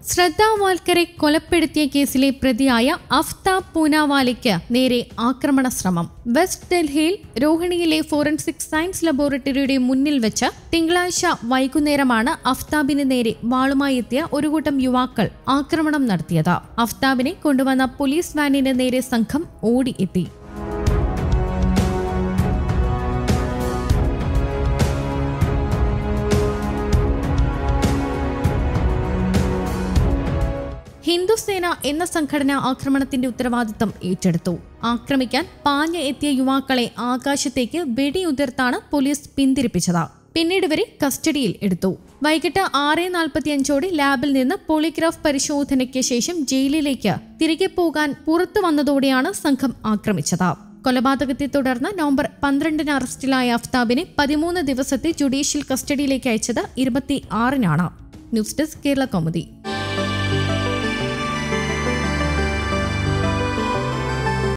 ശ്രദ്ധ വാൽക്കറെ കൊലപ്പെടുത്തിയ കേസിലെ പ്രതിയായ അഫ്താബ് പൂനാവാലയ്ക്ക് നേരെ ആക്രമണ ശ്രമം വെസ്റ്റ് ഡൽഹിയിൽ രോഹിണിയിലെ ഫോറൻസിക് സയൻസ് ലബോറട്ടറിയുടെ മുന്നിൽ വെച്ച് തിങ്കളാഴ്ച വൈകുന്നേരമാണ് അഫ്താബിന് നേരെ വാളുമായി എത്തിയ ഒരു കൂട്ടം യുവാക്കൾ ആക്രമണം നടത്തിയത് അഫ്താബിനെ കൊണ്ടുവന്ന പോലീസ് വാനിന് നേരെ സംഘം ഓടി എത്തി ഹിന്ദുസേന എന്ന സംഘടന ആക്രമണത്തിന്റെ ഉത്തരവാദിത്തം ഏറ്റെടുത്തു ആക്രമിക്കാൻ പാഞ്ഞ് എത്തിയ യുവാക്കളെ ആകാശത്തേക്ക് വെടിയുതിർത്താണ് പോലീസ് പിന്തിരിപ്പിച്ചത് പിന്നീട് ഇവരെ കസ്റ്റഡിയിൽ എടുത്തു വൈകിട്ട് ആറ് നാൽപ്പത്തിയഞ്ചോടെ ലാബിൽ നിന്ന് പോളിഗ്രാഫ് പരിശോധനയ്ക്ക് ശേഷം ജയിലിലേക്ക് തിരികെ പോകാൻ പുറത്തു വന്നതോടെയാണ് സംഘം ആക്രമിച്ചത് കൊലപാതകത്തെ തുടർന്ന് നവംബർ പന്ത്രണ്ടിന് അറസ്റ്റിലായ അഫ്താബിനെ പതിമൂന്ന് ദിവസത്തെ ജുഡീഷ്യൽ കസ്റ്റഡിയിലേക്ക് അയച്ചത് ഇരുപത്തി ആറിനാണ് ന്യൂസ് ഡെസ്ക് കേരള കൗമുദി